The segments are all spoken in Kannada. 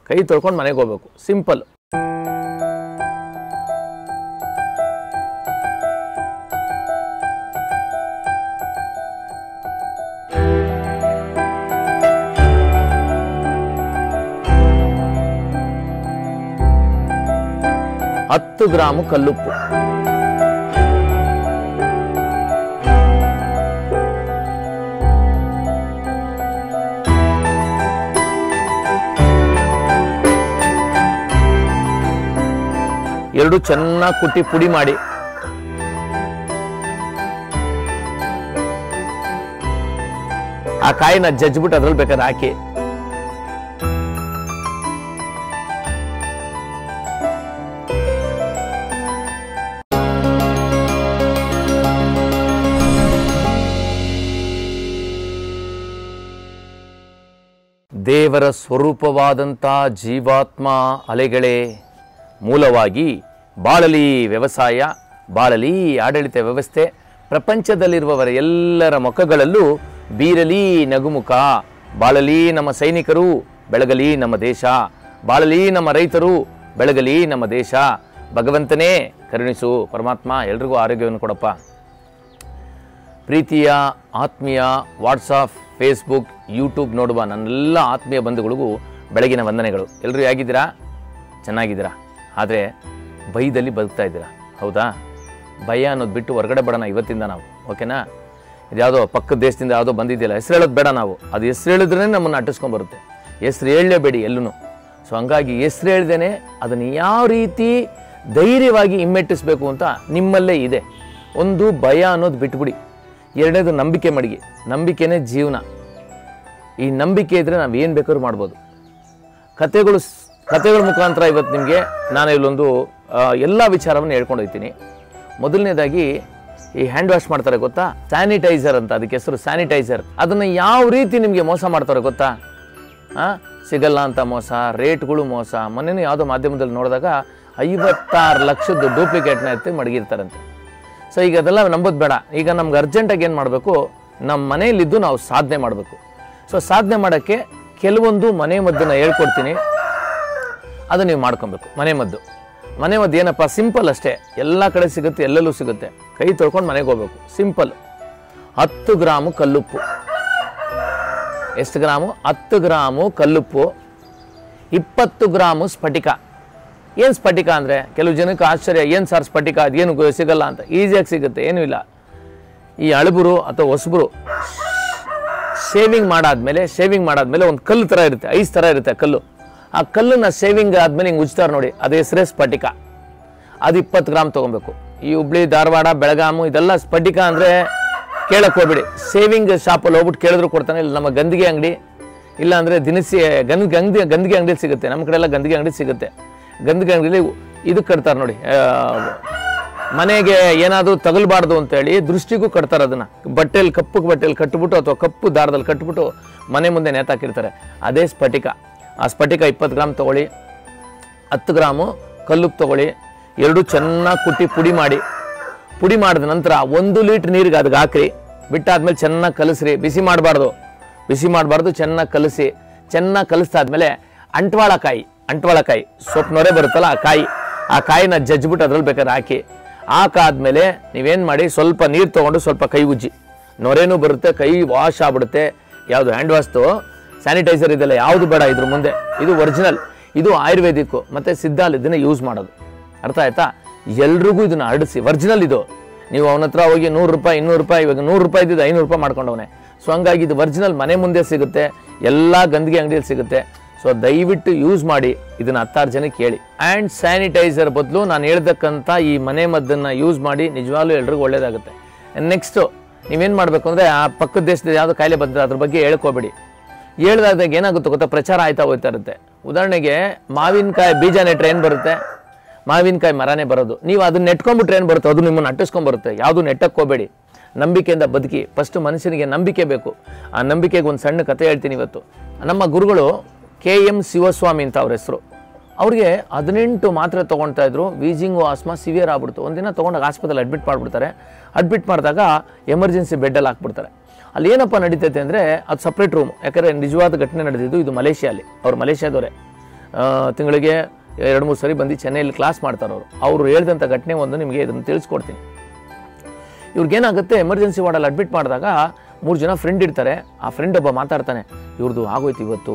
ಕೈ ತೊಳ್ಕೊಂಡು ಮನೆಗೆ ಹೋಗ್ಬೇಕು ಸಿಂಪಲ್ ಹತ್ತು ಗ್ರಾಮು ಕಲ್ಲುಪ್ಪು ಎರಡು ಚೆನ್ನಾಗಿ ಕುಟ್ಟಿ ಪುಡಿ ಮಾಡಿ ಆ ಕಾಯಿನ ಜಜ್ಬಿಟ್ಟು ಅದ್ರಲ್ಲಿ ಬೇಕಾದ್ರೆ ಹಾಕಿ ದೇವರ ಸ್ವರೂಪವಾದಂಥ ಜೀವಾತ್ಮ ಅಲೆಗಳೇ ಮೂಲವಾಗಿ ಬಾಳಲಿ ವ್ಯವಸಾಯ ಬಾಳಲಿ ಆಡಳಿತ ವ್ಯವಸ್ಥೆ ಪ್ರಪಂಚದಲ್ಲಿರುವವರ ಎಲ್ಲರ ಮುಖಗಳಲ್ಲೂ ಬೀರಲಿ ನಗುಮುಖ ಬಾಳಲಿ ನಮ್ಮ ಸೈನಿಕರು ಬೆಳಗಲಿ ನಮ್ಮ ದೇಶ ಬಾಳಲಿ ನಮ್ಮ ರೈತರು ಬೆಳಗಲಿ ನಮ್ಮ ದೇಶ ಭಗವಂತನೇ ಕರುಣಿಸು ಪರಮಾತ್ಮ ಎಲ್ರಿಗೂ ಆರೋಗ್ಯವನ್ನು ಕೊಡಪ್ಪ ಪ್ರೀತಿಯ ಆತ್ಮೀಯ ವಾಟ್ಸಾಪ್ ಫೇಸ್ಬುಕ್ ಯೂಟ್ಯೂಬ್ ನೋಡುವ ನನ್ನೆಲ್ಲ ಆತ್ಮೀಯ ಬಂಧುಗಳಿಗೂ ಬೆಳಗಿನ ವಂದನೆಗಳು ಎಲ್ಲರೂ ಹೇಗಿದ್ದೀರಾ ಚೆನ್ನಾಗಿದ್ದೀರಾ ಆದರೆ ಭಯದಲ್ಲಿ ಬದುಕ್ತಾ ಇದ್ದೀರಾ ಹೌದಾ ಭಯ ಅನ್ನೋದು ಬಿಟ್ಟು ಹೊರಗಡೆ ಬೇಡ ಇವತ್ತಿಂದ ನಾವು ಓಕೆನಾ ಇದ್ಯಾವುದೋ ಪಕ್ಕದ ದೇಶದಿಂದ ಯಾವುದೋ ಬಂದಿದೆಯಲ್ಲ ಹೆಸರು ಹೇಳೋದು ಬೇಡ ನಾವು ಅದು ಹೆಸರು ಹೇಳಿದ್ರೇ ನಮ್ಮನ್ನು ಅಟ್ಟಿಸ್ಕೊಂಬರುತ್ತೆ ಹೆಸರು ಹೇಳಲೇಬೇಡಿ ಎಲ್ಲೂ ಸೊ ಹಂಗಾಗಿ ಹೆಸರು ಹೇಳ್ದೇನೆ ಅದನ್ನು ಯಾವ ರೀತಿ ಧೈರ್ಯವಾಗಿ ಹಿಮ್ಮೆಟ್ಟಿಸ್ಬೇಕು ಅಂತ ನಿಮ್ಮಲ್ಲೇ ಇದೆ ಒಂದು ಭಯ ಅನ್ನೋದು ಬಿಟ್ಬಿಡಿ ಎರಡನೇದು ನಂಬಿಕೆ ಮಡಿಗೆ ನಂಬಿಕೆನೇ ಜೀವನ ಈ ನಂಬಿಕೆ ಇದ್ದರೆ ನಾವು ಏನು ಬೇಕಾದ್ರೂ ಮಾಡ್ಬೋದು ಕತೆಗಳು ಸ್- ಕತೆಗಳ ಮುಖಾಂತರ ಇವತ್ತು ನಿಮಗೆ ನಾನು ಇಲ್ಲೊಂದು ಎಲ್ಲ ವಿಚಾರವನ್ನು ಹೇಳ್ಕೊಂಡು ಹೋಗ್ತೀನಿ ಮೊದಲನೇದಾಗಿ ಈ ಹ್ಯಾಂಡ್ ವಾಶ್ ಮಾಡ್ತಾರೆ ಗೊತ್ತಾ ಸ್ಯಾನಿಟೈಸರ್ ಅಂತ ಅದಕ್ಕೆ ಹೆಸರು ಸ್ಯಾನಿಟೈಸರ್ ಅದನ್ನು ಯಾವ ರೀತಿ ನಿಮಗೆ ಮೋಸ ಮಾಡ್ತಾರೆ ಗೊತ್ತಾ ಆ? ಸಿಗಲ್ಲ ಅಂತ ಮೋಸ ರೇಟ್ಗಳು ಮೋಸ ಮೊನ್ನೆನೂ ಯಾವುದೋ ಮಾಧ್ಯಮದಲ್ಲಿ ನೋಡಿದಾಗ ಐವತ್ತಾರು ಲಕ್ಷದ ಡೂಪ್ಲಿಕೇಟ್ನ ಎತ್ತಿ ಮಡಗಿರ್ತಾರಂತೆ ಸೊ ಈಗ ಅದೆಲ್ಲ ನಂಬೋದು ಬೇಡ ಈಗ ನಮ್ಗೆ ಅರ್ಜೆಂಟಾಗಿ ಏನು ಮಾಡಬೇಕು ನಮ್ಮ ಮನೆಯಲ್ಲಿದ್ದು ನಾವು ಸಾಧನೆ ಮಾಡಬೇಕು ಸೊ ಸಾಧನೆ ಮಾಡೋಕ್ಕೆ ಕೆಲವೊಂದು ಮನೆ ಮದ್ದನ್ನು ಹೇಳ್ಕೊಡ್ತೀನಿ ಅದು ನೀವು ಮಾಡ್ಕೊಬೇಕು ಮನೆ ಮದ್ದು ಮನೆ ಮದ್ದು ಏನಪ್ಪ ಸಿಂಪಲ್ ಅಷ್ಟೇ ಎಲ್ಲ ಕಡೆ ಸಿಗುತ್ತೆ ಎಲ್ಲೆಲ್ಲೂ ಸಿಗುತ್ತೆ ಕೈ ತೊಳ್ಕೊಂಡು ಮನೆಗೆ ಹೋಗ್ಬೇಕು ಸಿಂಪಲ್ ಹತ್ತು ಗ್ರಾಮು ಕಲ್ಲುಪ್ಪು ಎಷ್ಟು ಗ್ರಾಮು ಹತ್ತು ಗ್ರಾಮು ಕಲ್ಲುಪ್ಪು ಇಪ್ಪತ್ತು ಗ್ರಾಮು ಸ್ಫಟಿಕ ಏನು ಸ್ಫಟಿಕ ಅಂದರೆ ಕೆಲವು ಜನಕ್ಕೆ ಆಶ್ಚರ್ಯ ಏನು ಸರ್ ಸ್ಫಟಿಕ ಅದೇನು ಗೊ- ಸಿಗಲ್ಲ ಅಂತ ಈಸಿಯಾಗಿ ಸಿಗುತ್ತೆ ಏನೂ ಇಲ್ಲ ಈ ಅಳಬುರು ಅಥವಾ ಹೊಸಬರು ಶೇವಿಂಗ್ ಮಾಡಾದ್ಮೇಲೆ ಶೇವಿಂಗ್ ಮಾಡಾದ್ಮೇಲೆ ಒಂದು ಕಲ್ಲು ಥರ ಇರುತ್ತೆ ಐಸ್ ಥರ ಇರುತ್ತೆ ಕಲ್ಲು ಆ ಕಲ್ಲನ್ನ ಶೇವಿಂಗ್ ಆದ್ಮೇಲೆ ಹಿಂಗೆ ಉಜ್ತಾರೆ ನೋಡಿ ಅದು ಹೆಸರೇ ಸ್ಫಟಿಕ ಅದು ಇಪ್ಪತ್ತು ಗ್ರಾಮ್ ತೊಗೊಬೇಕು ಈ ಹುಬ್ಳಿ ಧಾರವಾಡ ಬೆಳಗಾಮು ಇದೆಲ್ಲ ಸ್ಫಟಿಕ ಅಂದರೆ ಕೇಳಕ್ಕೆ ಹೋಗ್ಬಿಡಿ ಸೇವಿಂಗ್ ಶಾಪಲ್ಲಿ ಹೋಗ್ಬಿಟ್ಟು ಕೇಳಿದ್ರು ಕೊಡ್ತಾನೆ ಇಲ್ಲ ನಮ್ಮ ಗಂದಿಗೆ ಅಂಗಡಿ ಇಲ್ಲ ಅಂದರೆ ದಿನಸಿ ಗಂದ್ ಗಂದಿ ಗಂದಿಗೆ ಅಂಗಡಿ ಸಿಗುತ್ತೆ ನಮ್ಮ ಕಡೆ ಎಲ್ಲ ಗಂದಿಗೆ ಅಂಗಡಿ ಸಿಗುತ್ತೆ ಗಂದಿಗೆ ಅಂಗಡಿಲಿ ಇದು ಕಟ್ತಾರೆ ನೋಡಿ ಆ, ಮನೆಗೆ ಏನಾದರೂ ತಗಲ್ಬಾರ್ದು ಅಂತೇಳಿ ದೃಷ್ಟಿಗೂ ಕಟ್ತಾರೆ ಅದನ್ನು ಬಟ್ಟೆಯಲ್ಲಿ ಕಪ್ಪು ಬಟ್ಟೆಯಲ್ಲಿ ಕಟ್ಬಿಟ್ಟು ಅಥವಾ ಕಪ್ಪು ದಾರದಲ್ಲಿ ಕಟ್ಬಿಟ್ಟು ಮನೆ ಮುಂದೆ ನೇತಾಕಿರ್ತಾರೆ ಅದೇ ಸ್ಫಟಿಕ ಆ ಸ್ಫಟಿಕ ಇಪ್ಪತ್ತು ಗ್ರಾಮ್ ತೊಗೊಳ್ಳಿ ಹತ್ತು ಗ್ರಾಮು ಕಲ್ಲುಪ್ಪು ತಗೊಳ್ಳಿ ಎರಡು ಚೆನ್ನಾಗಿ ಕುಟ್ಟಿ ಪುಡಿ ಮಾಡಿ ಪುಡಿ ಮಾಡಿದ ನಂತರ ಒಂದು ಲೀಟ್ರ್ ನೀರಿಗೆ ಅದಕ್ಕೆ ಹಾಕ್ರಿ ಬಿಟ್ಟಾದ್ಮೇಲೆ ಚೆನ್ನಾಗಿ ಕಲಸ್ರಿ ಬಿಸಿ ಮಾಡಬಾರ್ದು ಬಿಸಿ ಮಾಡಬಾರ್ದು ಚೆನ್ನಾಗಿ ಕಲಸಿ ಚೆನ್ನಾಗಿ ಕಲಿಸ್ತಾದ್ಮೇಲೆ ಅಂಟ್ವಾಳಕಾಯಿ ಅಂಟ್ವಾಳಕಾಯಿ ಸೊಪ್ಪು ನೊರೆ ಬರುತ್ತಲ್ಲ ಆ ಕಾಯಿ ಆ ಕಾಯಿನ ಜಜ್ಬಿಟ್ಟು ಅದ್ರಲ್ಲಿ ಬೇಕಾದ್ರೆ ಹಾಕಿ ಹಾಕಾದ್ಮೇಲೆ ನೀವೇನು ಮಾಡಿ ಸ್ವಲ್ಪ ನೀರು ತೊಗೊಂಡು ಸ್ವಲ್ಪ ಕೈ ಉಜ್ಜಿ ನೊರೆನೂ ಬರುತ್ತೆ ಕೈ ವಾಶ್ ಆಗ್ಬಿಡುತ್ತೆ ಯಾವುದು ಹ್ಯಾಂಡ್ ವಾಶ್ದು ಸ್ಯಾನಿಟೈಸರ್ ಇದೆಲ್ಲ ಯಾವುದು ಬೇಡ ಇದ್ರ ಮುಂದೆ ಇದು ಒರಿಜಿನಲ್ ಇದು ಆಯುರ್ವೇದಿಕ್ಕು ಮತ್ತು ಸಿದ್ಧಾಲ್ ಇದನ್ನ ಯೂಸ್ ಮಾಡೋದು ಅರ್ಥ ಆಯ್ತಾ ಎಲ್ರಿಗೂ ಇದನ್ನ ಹರಡಿಸಿ ಒರಿಜಿನಲ್ ಇದು ನೀವು ಅವನ ಹತ್ರ ಹೋಗಿ ನೂರು ರೂಪಾಯಿ ಇನ್ನೂರು ರೂಪಾಯಿ ಇವಾಗ ನೂರು ರೂಪಾಯಿ ಇದ್ದಿದ್ದು ಐನೂರು ರೂಪಾಯಿ ಮಾಡ್ಕೊಂಡವನೆ ಸೊ ಹಂಗಾಗಿ ಇದು ಒರಿಜಿನಲ್ ಮನೆ ಮುಂದೆ ಸಿಗುತ್ತೆ ಎಲ್ಲ ಗಂದಿಗೆ ಅಂಗಡಿಯಲ್ಲಿ ಸಿಗುತ್ತೆ ಸೊ ದಯವಿಟ್ಟು ಯೂಸ್ ಮಾಡಿ ಇದನ್ನ ಹತ್ತಾರು ಜನಕ್ಕೆ ಹೇಳಿ ಆ್ಯಂಡ್ ಸ್ಯಾನಿಟೈಸರ್ ಬದಲು ನಾನು ಹೇಳ್ತಕ್ಕಂಥ ಈ ಮನೆ ಮದ್ದನ್ನು ಯೂಸ್ ಮಾಡಿ ನಿಜವಾಗ್ಲೂ ಎಲ್ರಿಗೂ ಒಳ್ಳೇದಾಗುತ್ತೆ ನೆಕ್ಸ್ಟು ನೀವೇನು ಮಾಡಬೇಕು ಅಂದರೆ ಆ ಪಕ್ಕದ ದೇಶದ ಯಾವುದೋ ಕಾಯಿಲೆ ಬಂದರೆ ಅದ್ರ ಬಗ್ಗೆ ಹೇಳ್ಕೋಬೇಡಿ ಹೇಳ್ದಾಗ ಏನಾಗುತ್ತೆ ಗೊತ್ತಾ ಪ್ರಚಾರ ಆಯ್ತಾ ಹೋಗ್ತಾ ಇರುತ್ತೆ ಉದಾಹರಣೆಗೆ ಮಾವಿನಕಾಯಿ ಬೀಜ ನೆಟ್ರೆ ಏನು ಬರುತ್ತೆ ಮಾವಿನಕಾಯಿ ಮರನೇ ಬರೋದು ನೀವು ಅದನ್ನ ನೆಟ್ಕೊಂಡ್ಬಿಟ್ರೆ ಏನು ಬರುತ್ತೆ ಅದು ನಿಮ್ಮನ್ನು ಅಟ್ಟಿಸ್ಕೊಂಡ್ಬರುತ್ತೆ ಯಾವುದು ನೆಟ್ಟಕ್ಕೆ ಹೋಗಬೇಡಿ ನಂಬಿಕೆಯಿಂದ ಬದುಕಿ ಫಸ್ಟ್ ಮನುಷ್ಯನಿಗೆ ನಂಬಿಕೆ ಬೇಕು ಆ ನಂಬಿಕೆಗೆ ಒಂದು ಸಣ್ಣ ಕತೆ ಹೇಳ್ತೀನಿ ಇವತ್ತು ನಮ್ಮ ಗುರುಗಳು ಕೆ ಎಮ್ ಶಿವಸ್ವಾಮಿ ಅಂತ ಅವ್ರ ಹೆಸರು ಅವ್ರಿಗೆ ಹದಿನೆಂಟು ಮಾತ್ರೆ ತೊಗೊಳ್ತಾ ಇದ್ರು ವೀಜಿಂಗು ಆಸ್ಮಾ ಸಿವಿಯರ್ ಆಗ್ಬಿಡ್ತು ಒಂದಿನ ತೊಗೊಂಡಾಗ ಆಸ್ಪತ್ರೆಲಿ ಅಡ್ಮಿಟ್ ಮಾಡಿಬಿಡ್ತಾರೆ ಅಡ್ಮಿಟ್ ಮಾಡಿದಾಗ ಎಮರ್ಜೆನ್ಸಿ ಬೆಡ್ಡಲ್ಲಿ ಹಾಕ್ಬಿಡ್ತಾರೆ ಅಲ್ಲಿ ಏನಪ್ಪ ನಡೀತೈತೆ ಅಂದರೆ ಅದು ಸಪ್ರೇಟ್ ರೂಮ್ ಯಾಕಂದರೆ ನಿಜವಾದ ಘಟನೆ ನಡೆದಿದ್ದು ಇದು ಮಲೇಷ್ಯಾಲಿ ಅವ್ರು ಮಲೇಷ್ಯಾದವರೇ ತಿಂಗಳಿಗೆ ಎರಡು ಮೂರು ಸರಿ ಬಂದು ಚೆನ್ನೈಯಲ್ಲಿ ಕ್ಲಾಸ್ ಮಾಡ್ತಾರೆ ಅವರು ಅವರು ಹೇಳಿದಂಥ ಘಟನೆ ಒಂದು ನಿಮಗೆ ಇದನ್ನು ತಿಳಿಸ್ಕೊಡ್ತೀನಿ ಇವ್ರಿಗೇನಾಗುತ್ತೆ ಎಮರ್ಜೆನ್ಸಿ ವಾರ್ಡಲ್ಲಿ ಅಡ್ಮಿಟ್ ಮಾಡಿದಾಗ ಮೂರು ಜನ ಫ್ರೆಂಡ್ ಇರ್ತಾರೆ ಆ ಫ್ರೆಂಡ್ ಒಬ್ಬ ಮಾತಾಡ್ತಾನೆ ಇವ್ರದ್ದು ಆಗೋಯ್ತು ಇವತ್ತು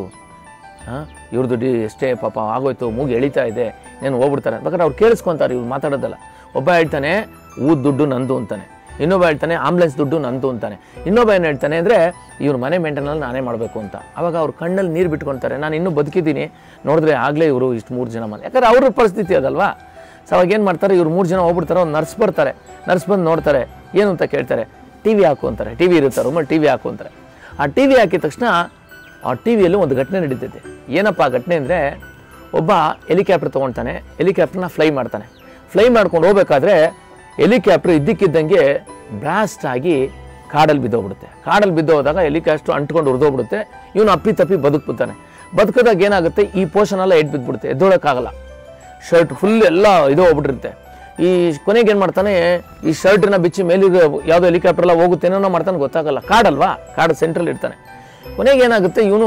ಹಾಂ ಇವ್ರದ್ದು ಡಿ ಎಷ್ಟೇ ಪಾಪ ಆಗೋಯ್ತು ಮೂಗು ಎಳಿತಾ ಇದೆ నేను ಹೋಗ್ಬಿಡ್ತಾರೆ ಬೇಕಾದ್ರೆ ಅವ್ರು ಕೇಳಿಸ್ಕೊಂತಾರೆ ಇವ್ರು ಮಾತಾಡೋದಲ್ಲ ಒಬ್ಬ ಹೇಳ್ತಾನೆ ಊದ್ ದುಡ್ಡು ನಂದು ಅಂತಾನೆ ಇನ್ನೊಬ್ಬ ಹೇಳ್ತಾನೆ ಆಂಬ್ಲೆನ್ಸ್ ದುಡ್ಡು ನಂದು ಅಂತಾನೆ ಇನ್ನೊಬ್ಬ ಏನು ಹೇಳ್ತಾನೆ ಅಂದರೆ ಇವ್ರ ಮನೆ ಮೇಂಟೈನಲ್ಲಿ ನಾನೇ ಮಾಡಬೇಕು ಅಂತ ಅವಾಗ ಅವ್ರ ಕಣ್ಣಲ್ಲಿ ನೀರು ಬಿಟ್ಕೊತಾರೆ ನಾನು ಇನ್ನೂ ಬದುಕಿದ್ದೀನಿ ನೋಡಿದ್ರೆ ಆಗಲೇ ಇವರು ಇಷ್ಟು ಮೂರು ಜನ ಮನೆ ಯಾಕಂದ್ರೆ ಅವ್ರ ಪರಿಸ್ಥಿತಿ ಅದಲ್ವಾ ಸೊ ಅವಾಗ ಏನು ಮಾಡ್ತಾರೆ ಇವ್ರು ಮೂರು ಜನ ಹೋಗ್ಬಿಡ್ತಾರೆ ಒಂದು ನರ್ಸ್ ಬರ್ತಾರೆ ನರ್ಸ್ ಬಂದು ನೋಡ್ತಾರೆ ಏನು ಅಂತ ಕೇಳ್ತಾರೆ ಟಿ ವಿ ಹಾಕು ಅಂತಾರೆ ಟಿ ವಿ ಇರುತ್ತೆ ರೂಮಲ್ಲಿ ಟಿ ವಿ ಹಾಕು ಅಂತಾರೆ ಆ ಟಿ ವಿ ಹಾಕಿದ ತಕ್ಷಣ ಆ ಟಿ ವಿಯಲ್ಲಿ ಒಂದು ಘಟನೆ ನಡೀತೈತೆ ಏನಪ್ಪ ಆ ಘಟನೆ ಅಂದರೆ ಒಬ್ಬ ಹೆಲಿಕಾಪ್ಟರ್ ತೊಗೊಳ್ತಾನೆ ಹೆಲಿಕಾಪ್ಟರ್ನ ಫ್ಲೈ ಮಾಡ್ತಾನೆ ಫ್ಲೈ ಮಾಡ್ಕೊಂಡು ಹೋಗ್ಬೇಕಾದ್ರೆ ಹೆಲಿಕಾಪ್ಟರ್ ಇದ್ದಕ್ಕಿದ್ದಂಗೆ ಬ್ಲಾಸ್ಟ್ ಆಗಿ ಕಾಡಲ್ಲಿ ಬಿದ್ದೋಗ್ಬಿಡುತ್ತೆ ಕಾಡಲ್ಲಿ ಬಿದ್ದೋದಾಗ ಹೆಲಿಕಾಪ್ಟರ್ ಅಂಟ್ಕೊಂಡು ಉರಿದೋಗ್ಬಿಡುತ್ತೆ ಇವನು ಅಪ್ಪಿ ತಪ್ಪಿ ಬದುಕ್ಬಿಡ್ತಾನೆ ಬದುಕಿದಾಗ ಏನಾಗುತ್ತೆ ಈ ಪೋರ್ಷನ್ ಎಲ್ಲ ಎಡ್ ಬಿದ್ದುಬಿಡುತ್ತೆ ಎದ್ದೋಳಕ್ಕಾಗಲ್ಲ ಶರ್ಟ್ ಫುಲ್ ಎಲ್ಲ ಇದು ಹೋಗ್ಬಿಟ್ಟಿರುತ್ತೆ ಈ ಕೊನೆಗೆ ಏನು ಮಾಡ್ತಾನೆ ಈ ಶರ್ಟ್ನ ಬಿಚ್ಚಿ ಮೇಲಿರೋ ಯಾವುದೋ ಹೆಲಿಕಾಪ್ಟರ್ ಎಲ್ಲ ಹೋಗುತ್ತೇನೋ ಮಾಡ್ತಾನೆ ಗೊತ್ತಾಗಲ್ಲ ಕಾಡಲ್ವಾ ಕಾಡು ಸೆಂಟ್ರಲ್ ಇರ್ತಾನೆ ಕೊನೆಗೆ ಏನಾಗುತ್ತೆ ಇವನು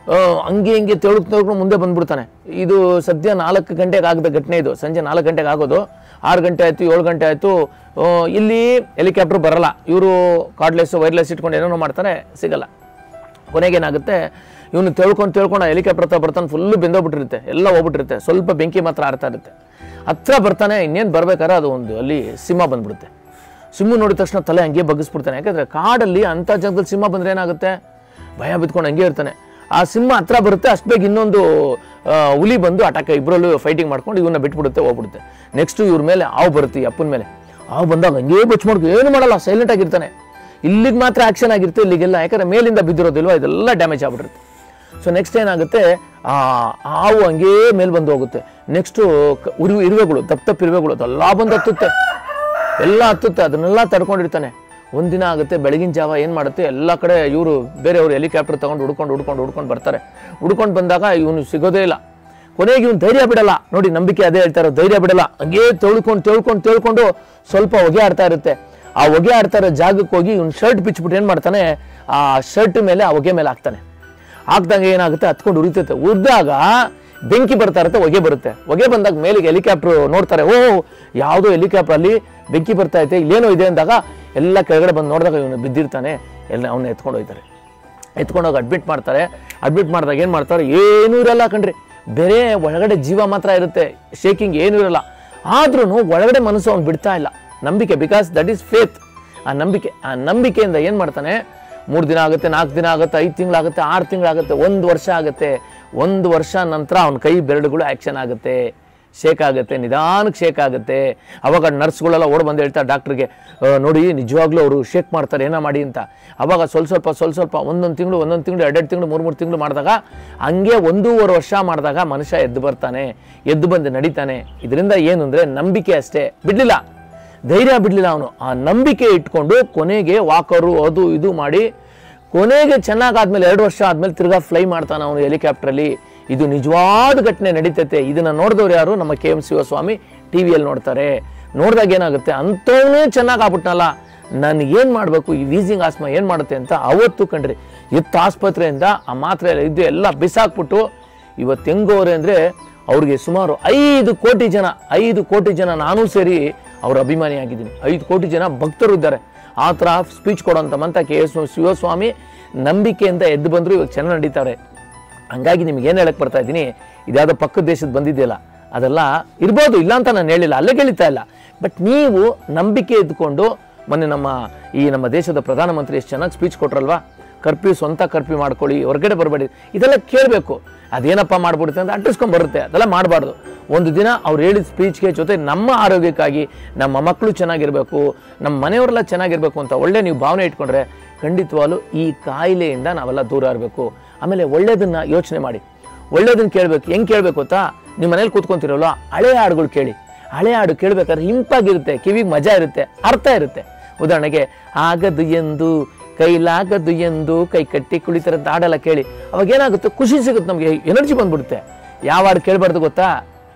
ಹಂಗೆ ಹಿಂಗೆ ತೆಳುಕ್ ತೆಳ್ಕೊಂಡು ಮುಂದೆ ಬಂದ್ಬಿಡ್ತಾನೆ ಇದು ಸದ್ಯ ನಾಲ್ಕು ಗಂಟೆಗೆ ಆಗದ ಘಟನೆ ಇದು ಸಂಜೆ ನಾಲ್ಕು ಗಂಟೆಗೆ ಆಗೋದು ಆರು ಗಂಟೆ ಆಯಿತು ಏಳು ಗಂಟೆ ಆಯಿತು ಇಲ್ಲಿ ಹೆಲಿಕಾಪ್ಟರ್ ಬರಲ್ಲ ಇವರು ಕಾರ್ಡ್ಲೆಸ್ ವೈರ್ಲೆಸ್ ಇಟ್ಕೊಂಡು ಏನೇನೋ ಮಾಡ್ತಾರೆ ಸಿಗಲ್ಲ ಕೊನೆಗೆ ಏನಾಗುತ್ತೆ ಇವನು ತಿಳ್ಕೊಂಡು ತಿಳ್ಕೊಂಡು ಆ ಹೆಲಿಕಾಪ್ಟರ್ ಹತ್ರ ಬರ್ತಾನೆ ಫುಲ್ಲು ಬೆಂದೋಗ್ಬಿಟ್ಟಿರುತ್ತೆ ಎಲ್ಲ ಹೋಗ್ಬಿಟ್ಟಿರುತ್ತೆ ಸ್ವಲ್ಪ ಬೆಂಕಿ ಮಾತ್ರ ಆಡ್ತಾ ಇರುತ್ತೆ ಹತ್ರ ಬರ್ತಾನೆ ಇನ್ನೇನು ಬರ್ಬೇಕಾದ್ರೆ ಅದು ಒಂದು ಅಲ್ಲಿ ಸಿಂಹ ಬಂದ್ಬಿಡುತ್ತೆ ಸಿಂಹ ನೋಡಿದ ತಕ್ಷಣ ತಲೆ ಹಂಗೆ ಬಗ್ಗಿಸ್ಬಿಡ್ತಾನೆ ಯಾಕಂದರೆ ಕಾಡಲ್ಲಿ ಅಂಥ ಜಾಗದಲ್ಲಿ ಸಿಂಹ ಬಂದರೆ ಏನಾಗುತ್ತೆ ಭಯ ಬಿದ್ಕೊಂಡು ಹಂಗೆ ಇರ್ತಾನೆ ಆ ಸಿಂಹ ಹತ್ರ ಬರುತ್ತೆ ಅಷ್ಟು ಬೇಗ ಇನ್ನೊಂದು ಆ, ಹುಲಿ ಬಂದು ಅಟಾಕ್ ಇಬ್ಬರಲ್ಲೂ ಫೈಟಿಂಗ್ ಮಾಡ್ಕೊಂಡು ಇವನ್ನ ಬಿಟ್ಬಿಡುತ್ತೆ ಹೋಗ್ಬಿಡುತ್ತೆ ನೆಕ್ಸ್ಟು ಇವ್ರ ಮೇಲೆ ಹಾವು ಬರುತ್ತೆ ಈ ಅಪ್ಪನ ಮೇಲೆ ಹಾವು ಬಂದಾಗ ಹಂಗೆ ಬಚ್ ಮಾಡ್ಕೊ ಏನು ಮಾಡಲ್ಲ ಸೈಲೆಂಟ್ ಆಗಿರ್ತಾನೆ ಇಲ್ಲಿಗೆ ಮಾತ್ರ ಆಕ್ಷನ್ ಆಗಿರುತ್ತೆ ಇಲ್ಲಿಗೆಲ್ಲ ಯಾಕಂದ್ರೆ ಮೇಲಿಂದ ಬಿದ್ದಿರೋದಿಲ್ವ ಇದೆಲ್ಲ ಡ್ಯಾಮೇಜ್ ಆಗ್ಬಿಟ್ಟಿರುತ್ತೆ ಸೊ ನೆಕ್ಸ್ಟ್ ಏನಾಗುತ್ತೆ ಆ ಹಾವು ಹಂಗೇ ಮೇಲೆ ಬಂದು ಹೋಗುತ್ತೆ ನೆಕ್ಸ್ಟು ಉರಿ ಇರುವೆಗಳು ದಪ್ಪ ದಪ್ಪ ಇರುವೆಗಳು ಅದೆಲ್ಲ ಬಂದು ಹತ್ತುತ್ತೆ ಎಲ್ಲ ಹತ್ತುತ್ತೆ ಅದನ್ನೆಲ್ಲ ತಡ್ಕೊಂಡಿರ್ತಾನೆ ಒಂದಿನ ಆಗುತ್ತೆ ಬೆಳಗಿನ ಜಾವ ಏನು ಮಾಡುತ್ತೆ ಎಲ್ಲ ಕಡೆ ಇವರು ಬೇರೆಯವರು ಹೆಲಿಕಾಪ್ಟರ್ ತಗೊಂಡು ಹುಡ್ಕೊಂಡು ಹುಡ್ಕೊಂಡು ಹುಡ್ಕೊಂಡು ಬರ್ತಾರೆ ಹುಡ್ಕೊಂಡು ಬಂದಾಗ ಇವನು ಸಿಗೋದೇ ಇಲ್ಲ ಕೊನೆಗೆ ಇವನು ಧೈರ್ಯ ಬಿಡಲ್ಲ ನೋಡಿ ನಂಬಿಕೆ ಅದೇ ಹೇಳ್ತಾರೆ ಧೈರ್ಯ ಬಿಡಲ್ಲ ಹಂಗೇ ತೊಳ್ಕೊಂಡು ತೊಳ್ಕೊಂಡು ತೊಳ್ಕೊಂಡು ಸ್ವಲ್ಪ ಹೊಗೆ ಆಡ್ತಾ ಇರುತ್ತೆ ಆ ಹೊಗೆ ಆಡ್ತಾ ಇರೋ ಜಾಗಕ್ಕೆ ಹೋಗಿ ಇವ್ನು ಶರ್ಟ್ ಬಿಚ್ಬಿಟ್ಟು ಏನು ಮಾಡ್ತಾನೆ ಆ ಶರ್ಟ್ ಮೇಲೆ ಆ ಹೊಗೆ ಮೇಲೆ ಹಾಕ್ತಾನೆ ಹಾಕ್ದಾಗ ಏನಾಗುತ್ತೆ ಹತ್ಕೊಂಡು ಉರಿತೈತೆ ಉರಿದಾಗ ಬೆಂಕಿ ಬರ್ತಾ ಇರುತ್ತೆ ಹೊಗೆ ಬರುತ್ತೆ ಹೊಗೆ ಬಂದಾಗ ಮೇಲಿಗೆ ಹೆಲಿಕಾಪ್ಟರ್ ನೋಡ್ತಾರೆ ಓ ಯಾವುದೋ ಹೆಲಿಕಾಪ್ಟರ್ ಅಲ್ಲಿ ಬೆಂಕಿ ಬರ್ತಾ ಐತೆ ಇಲ್ಲೇನೋ ಇದೆ ಅಂದಾಗ ಎಲ್ಲ ಕೆಳಗಡೆ ಬಂದು ನೋಡಿದಾಗ ಇವನು ಬಿದ್ದಿರ್ತಾನೆ ಎಲ್ಲ ಅವನ್ನ ಎತ್ಕೊಂಡು ಹೋಗ್ತಾರೆ ಎತ್ಕೊಂಡೋಗಿ ಅಡ್ಮಿಟ್ ಮಾಡ್ತಾರೆ ಅಡ್ಮಿಟ್ ಮಾಡಿದಾಗ ಏನು ಮಾಡ್ತಾರೆ ಏನೂ ಇರಲ್ಲ ಕಣ್ರಿ ಬೇರೆ ಒಳಗಡೆ ಜೀವ ಮಾತ್ರ ಇರುತ್ತೆ ಶೇಕಿಂಗ್ ಏನೂ ಇರಲ್ಲ ಆದ್ರೂ ಒಳಗಡೆ ಮನಸ್ಸು ಅವ್ನು ಬಿಡ್ತಾ ಇಲ್ಲ ನಂಬಿಕೆ ಬಿಕಾಸ್ ದಟ್ ಈಸ್ ಫೇತ್ ಆ ನಂಬಿಕೆ ಆ ನಂಬಿಕೆಯಿಂದ ಏನು ಮಾಡ್ತಾನೆ ಮೂರು ದಿನ ಆಗುತ್ತೆ ನಾಲ್ಕು ದಿನ ಆಗುತ್ತೆ ಐದು ತಿಂಗಳಾಗುತ್ತೆ ಆರು ತಿಂಗಳಾಗುತ್ತೆ ಒಂದು ವರ್ಷ ಆಗುತ್ತೆ ಒಂದು ವರ್ಷ ನಂತರ ಅವನ ಕೈ ಬೆರಳುಗಳು ಆ್ಯಕ್ಷನ್ ಆಗುತ್ತೆ ಶೇಕ್ ಆಗುತ್ತೆ ನಿಧಾನಕ್ಕೆ ಶೇಕ್ ಆಗುತ್ತೆ ಅವಾಗ ನರ್ಸ್ಗಳೆಲ್ಲ ಓಡ್ ಬಂದು ಹೇಳ್ತಾರೆ ಡಾಕ್ಟ್ರಿಗೆ ನೋಡಿ ನಿಜವಾಗ್ಲೂ ಅವರು ಶೇಕ್ ಮಾಡ್ತಾರೆ ಏನೋ ಮಾಡಿ ಅಂತ ಅವಾಗ ಸ್ವಲ್ಪ ಸ್ವಲ್ಪ ಸ್ವಲ್ಪ ಸ್ವಲ್ಪ ಒಂದೊಂದು ತಿಂಗಳು ಒಂದೊಂದು ತಿಂಗಳು ಎರಡೆರಡು ತಿಂಗಳು ಮೂರು ಮೂರು ತಿಂಗಳು ಮಾಡಿದಾಗ ಹಂಗೆ ಒಂದೂವರೆ ವರ್ಷ ಮಾಡಿದಾಗ ಮನುಷ್ಯ ಎದ್ದು ಬರ್ತಾನೆ ಎದ್ದು ಬಂದು ನಡೀತಾನೆ ಇದರಿಂದ ಏನು ಅಂದರೆ ನಂಬಿಕೆ ಅಷ್ಟೇ ಬಿಡಲಿಲ್ಲ ಧೈರ್ಯ ಬಿಡಲಿಲ್ಲ ಅವನು ಆ ನಂಬಿಕೆ ಇಟ್ಕೊಂಡು ಕೊನೆಗೆ ವಾಕರು ಅದು ಇದು ಮಾಡಿ ಕೊನೆಗೆ ಚೆನ್ನಾಗಾದ್ಮೇಲೆ ಎರಡು ವರ್ಷ ಆದ್ಮೇಲೆ ತಿರ್ಗಾ ಫ್ಲೈ ಮಾಡ್ತಾನೆ ಅವನು ಹೆಲಿಕಾಪ್ಟ್ರಲ್ಲಿ ಇದು ನಿಜವಾದ ಘಟನೆ ನಡೀತೈತೆ ಇದನ್ನ ನೋಡಿದವ್ರು ಯಾರು ನಮ್ಮ ಕೆ ಎಂ ಶಿವಸ್ವಾಮಿ ಟಿ ವಿಯಲ್ಲಿ ನೋಡ್ತಾರೆ ನೋಡಿದಾಗ ಏನಾಗುತ್ತೆ ಅಂಥವನೇ ಚೆನ್ನಾಗಿ ಆಗ್ಬಿಟ್ನಲ್ಲ ನಾನು ಏನು ಮಾಡಬೇಕು ಈ ವೀಸಿಂಗ್ ಆಸ್ಮಾ ಏನು ಮಾಡುತ್ತೆ ಅಂತ ಅವತ್ತು ಕಂಡ್ರಿ ಎತ್ತು ಆಸ್ಪತ್ರೆಯಿಂದ ಆ ಮಾತ್ರೆ ಎಲ್ಲ ಇದ್ದು ಎಲ್ಲ ಬಿಸಾಕ್ಬಿಟ್ಟು ಇವತ್ತು ಹೆಂಗೋರೆ ಅಂದರೆ ಅವ್ರಿಗೆ ಸುಮಾರು ಐದು ಕೋಟಿ ಜನ ಐದು ಕೋಟಿ ಜನ ನಾನೂ ಸೇರಿ ಅವ್ರ ಅಭಿಮಾನಿಯಾಗಿದ್ದೀನಿ ಐದು ಕೋಟಿ ಜನ ಭಕ್ತರು ಇದ್ದಾರೆ ಆ ಥರ ಸ್ಪೀಚ್ ಕೊಡೋಂಥ ಮಂತ ಕೆ ಎಸ್ ಶಿವಸ್ವಾಮಿ ನಂಬಿಕೆಯಿಂದ ಎದ್ದು ಬಂದರು ಇವಾಗ ಚೆನ್ನಾಗಿ ನಡೀತಾರೆ ಹಂಗಾಗಿ ನಿಮ್ಗೆ ಏನು ಹೇಳಕ್ ಬರ್ತಾ ಇದ್ದೀನಿ ಇದ್ಯಾವುದೋ ಪಕ್ಕದ ದೇಶದ ಬಂದಿದೆಯಲ್ಲ ಅದೆಲ್ಲ ಇರ್ಬೋದು ಇಲ್ಲ ಅಂತ ನಾನು ಹೇಳಿಲ್ಲ ಅಲ್ಲೇ ಕೇಳಿತಾ ಇಲ್ಲ ಬಟ್ ನೀವು ನಂಬಿಕೆ ಇದ್ಕೊಂಡು ಮೊನ್ನೆ ನಮ್ಮ ಈ ನಮ್ಮ ದೇಶದ ಪ್ರಧಾನಮಂತ್ರಿ ಎಷ್ಟು ಚೆನ್ನಾಗಿ ಸ್ಪೀಚ್ ಕೊಟ್ರಲ್ವಾ ಕರ್ಫ್ಯೂ ಸ್ವಂತ ಕರ್ಫ್ಯೂ ಮಾಡ್ಕೊಳ್ಳಿ ಹೊರಗಡೆ ಬರಬೇಡಿ ಇದೆಲ್ಲ ಕೇಳಬೇಕು ಅದೇನಪ್ಪ ಮಾಡ್ಬಿಡುತ್ತೆ ಅಂತ ಅಂಟಿಸ್ಕೊಂಡ್ ಬರುತ್ತೆ ಅದೆಲ್ಲ ಮಾಡಬಾರ್ದು ಒಂದು ದಿನ ಅವ್ರು ಹೇಳಿದ ಸ್ಪೀಚ್ಗೆ ಜೊತೆ ನಮ್ಮ ಆರೋಗ್ಯಕ್ಕಾಗಿ ನಮ್ಮ ಮಕ್ಕಳು ಚೆನ್ನಾಗಿರಬೇಕು ನಮ್ಮ ಮನೆಯವರೆಲ್ಲ ಚೆನ್ನಾಗಿರಬೇಕು ಅಂತ ಒಳ್ಳೆ ನೀವು ಭಾವನೆ ಇಟ್ಕೊಂಡ್ರೆ ಖಂಡಿತವಾಗ್ಲೂ ಈ ಕಾಯಿಲೆಯಿಂದ ನಾವೆಲ್ಲ ದೂರ ಇರಬೇಕು ಆಮೇಲೆ ಒಳ್ಳೇದನ್ನ ಯೋಚನೆ ಮಾಡಿ ಒಳ್ಳೇದನ್ನ ಕೇಳಬೇಕು ಹೆಂಗೆ ಕೇಳಬೇಕು ಗೊತ್ತಾ ನಿಮ್ಮ ಮನೇಲಿ ಕೂತ್ಕೊಂತಿರಲ್ಲ ಹಳೆ ಹಾಡುಗಳು ಕೇಳಿ ಹಳೆ ಹಾಡು ಕೇಳಬೇಕಾದ್ರೆ ಹಿಂಪಾಗಿರುತ್ತೆ ಕಿವಿಗೆ ಮಜಾ ಇರುತ್ತೆ ಅರ್ಥ ಇರುತ್ತೆ ಉದಾಹರಣೆಗೆ ಆಗದು ಎಂದು ಕೈಲಾಗದು ಎಂದು ಕೈ ಕಟ್ಟಿ ಕುಳಿತಾರಂತ ಹಾಡೆಲ್ಲ ಕೇಳಿ ಅವಾಗ ಏನಾಗುತ್ತೆ ಖುಷಿ ಸಿಗುತ್ತೆ ನಮಗೆ ಎನರ್ಜಿ ಬಂದ್ಬಿಡುತ್ತೆ ಯಾವ ಹಾಡು ಕೇಳಬಾರ್ದು ಗೊತ್ತಾ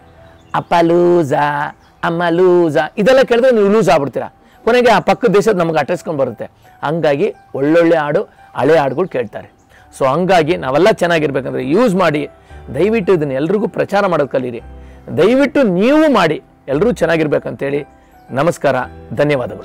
ಅಪ್ಪ ಲೂಸ ಅಮ್ಮ ಲೂಸ ಇದೆಲ್ಲ ಕೇಳಿದ್ರೆ ನೀವು ಲೂಸ್ ಆಗ್ಬಿಡ್ತೀರಾ ಕೊನೆಗೆ ಆ ಪಕ್ಕದ ದೇಶದ ನಮಗೆ ಅಟಸ್ಕೊಂಡು ಬರುತ್ತೆ ಹಂಗಾಗಿ ಒಳ್ಳೊಳ್ಳೆ ಹಾಡು ಹಳೆ ಹಾಡುಗಳು ಕೇಳ್ತಾರೆ ಸೊ ಹಂಗಾಗಿ ನಾವೆಲ್ಲ ಚೆನ್ನಾಗಿರ್ಬೇಕಂದ್ರೆ ಯೂಸ್ ಮಾಡಿ ದಯವಿಟ್ಟು ಇದನ್ನು ಎಲ್ರಿಗೂ ಪ್ರಚಾರ ಮಾಡೋದು ಕಲೀರಿ ದಯವಿಟ್ಟು ನೀವು ಮಾಡಿ ಎಲ್ಲರೂ ಚೆನ್ನಾಗಿರ್ಬೇಕಂತೇಳಿ ನಮಸ್ಕಾರ ಧನ್ಯವಾದಗಳು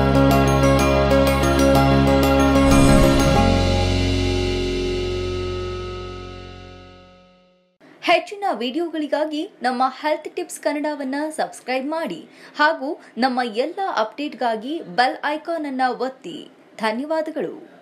ಹೆಚ್ಚಿನ ವಿಡಿಯೋಗಳಿಗಾಗಿ ನಮ್ಮ ಹೆಲ್ತ್ ಟಿಪ್ಸ್ ಕನ್ನಡವನ್ನ ಸಬ್ಸ್ಕ್ರೈಬ್ ಮಾಡಿ ಹಾಗೂ ನಮ್ಮ ಎಲ್ಲ ಅಪ್ಡೇಟ್ಗಾಗಿ ಬೆಲ್ ಐಕಾನ್ ಅನ್ನ ಒತ್ತಿ ಧನ್ಯವಾದಗಳು